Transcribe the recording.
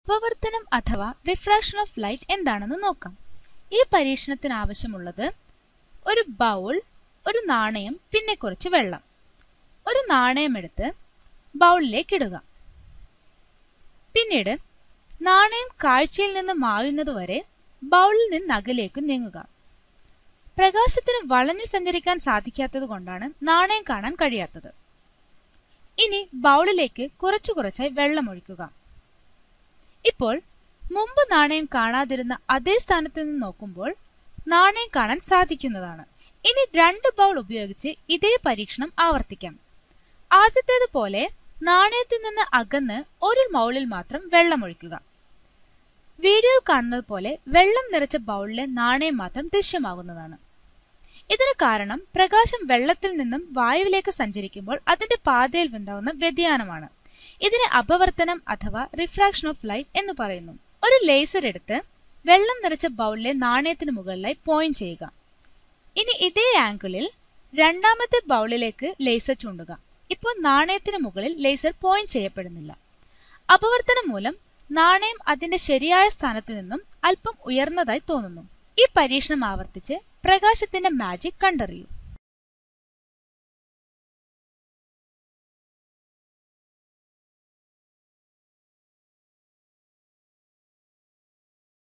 അപവർത്തനം അഥവാ refraction of light എന്താണെന്ന് നോക്കാം ഈ പരീക്ഷണത്തിന് ആവശ്യമുള്ളത് ഒരു ബൗൾ ഒരു നാണയം പിന്നെ കുറച്ച് വെള്ളം ഒരു നാണയം എടുത്ത് ബൗളിലേക്ക് ഇടുക പിന്നീട് നാണയം കാഴ്ചയിൽ നിന്ന് മായുന്നതുവരെ ബൗളിൽ നിന്ന് അകലേക്ക് നീങ്ങുക പ്രകാശത്തിന് വളഞ്ഞു സഞ്ചരിക്കാൻ സാധിക്കാത്തത് കൊണ്ടാണ് നാണയം കാണാൻ കഴിയാത്തത് ഇനി ബൗളിലേക്ക് കുറച്ചു കുറച്ചായി വെള്ളം ഒഴിക്കുക ഇപ്പോൾ മുമ്പ് നാണയം കാണാതിരുന്ന അതേ സ്ഥാനത്ത് നിന്ന് നോക്കുമ്പോൾ നാണയം കാണാൻ സാധിക്കുന്നതാണ് ഇനി രണ്ട് ബൗൾ ഉപയോഗിച്ച് ഇതേ പരീക്ഷണം ആവർത്തിക്കാം ആദ്യത്തേതുപോലെ നാണയത്തിൽ നിന്ന് അകന്ന് ഒരു ബൗളിൽ മാത്രം വെള്ളം ഒഴിക്കുക വീഡിയോയിൽ കാണുന്നത് പോലെ വെള്ളം നിറച്ച ബൗളിലെ നാണയം മാത്രം ദൃശ്യമാകുന്നതാണ് ഇതിന് കാരണം പ്രകാശം വെള്ളത്തിൽ നിന്നും വായുവിലേക്ക് സഞ്ചരിക്കുമ്പോൾ അതിന്റെ പാതയിൽ ഉണ്ടാകുന്ന വ്യതിയാനമാണ് ഇതിനെ അപവർത്തനം അഥവാ റിഫ്രാക്ഷൻ ഓഫ് ലൈറ്റ് എന്ന് പറയുന്നു ഒരു ലേസർ എടുത്ത് വെള്ളം നിറച്ച ബൗളിലെ നാണയത്തിന് മുകളിലായി പോയിന്റ് ചെയ്യുക ഇനി ഇതേ ആംഗിളിൽ രണ്ടാമത്തെ ബൗളിലേക്ക് ലേസർ ചൂണ്ടുക ഇപ്പോൾ നാണയത്തിന് മുകളിൽ ലേസർ പോയിന്റ് ചെയ്യപ്പെടുന്നില്ല അപവർത്തനം മൂലം നാണയം അതിന്റെ ശരിയായ സ്ഥാനത്ത് നിന്നും അല്പം ഉയർന്നതായി തോന്നുന്നു ഈ പരീക്ഷണം ആവർത്തിച്ച് പ്രകാശത്തിന്റെ മാജിക് കണ്ടറിയൂ